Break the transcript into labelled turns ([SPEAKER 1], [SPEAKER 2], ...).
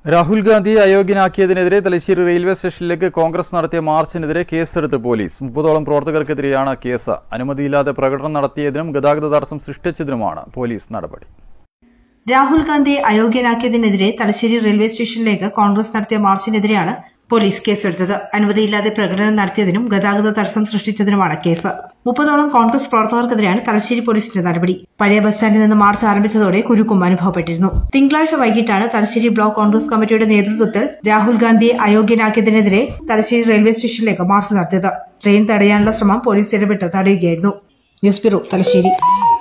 [SPEAKER 1] രാഹുൽ ഗാന്ധിയെ അയോഗ്യനാക്കിയതിനെതിരെ തലശ്ശേരി റെയിൽവേ സ്റ്റേഷനിലേക്ക് കോൺഗ്രസ് നടത്തിയ മാർച്ചിനെതിരെ കേസെടുത്ത് പോലീസ് മുപ്പതോളം പ്രവർത്തകർക്കെതിരെയാണ് കേസ് അനുമതിയില്ലാതെ പ്രകടനം നടത്തിയതിനും ഗതാഗത തടസ്സം സൃഷ്ടിച്ചതിനുമാണ് പോലീസ് നടപടി
[SPEAKER 2] രാഹുൽ ഗാന്ധിയെ അയോഗ്യനാക്കിയതിനെതിരെ തലശ്ശേരി റെയിൽവേ സ്റ്റേഷനിലേക്ക് കോൺഗ്രസ് നടത്തിയ മാർച്ചിനെതിരെയാണ് പോലീസ് കേസെടുത്തത് അനുമതിയില്ലാതെ പ്രകടനം നടത്തിയതിനും ഗതാഗത തടസ്സം സൃഷ്ടിച്ചതിനുമാണ് കേസ് മുപ്പതോളം കോൺഗ്രസ് പ്രവർത്തകർക്കെതിരെയാണ് തലശ്ശേരി പോലീസിന്റെ നടപടി പഴയ ബസ് സ്റ്റാൻഡിൽ നിന്ന് മാർച്ച് ആരംഭിച്ചതോടെ കുരുക്കും അനുഭവപ്പെട്ടിരുന്നു തിങ്കളാഴ്ച വൈകിട്ടാണ് തലശ്ശേരി ബ്ലോക്ക് കോൺഗ്രസ് കമ്മിറ്റിയുടെ നേതൃത്വത്തിൽ രാഹുൽ ഗാന്ധിയെ അയോഗ്യനാക്കിയതിനെതിരെ തലശ്ശേരി റെയിൽവേ സ്റ്റേഷനിലേക്ക് മാർച്ച് നടത്തിയത് ട്രെയിൻ തടയാനുള്ള ശ്രമം പോലീസ് ഇടപെട്ട് തടയുകയായിരുന്നു ന്യൂസ് ബ്യൂറോ തലശ്ശേരി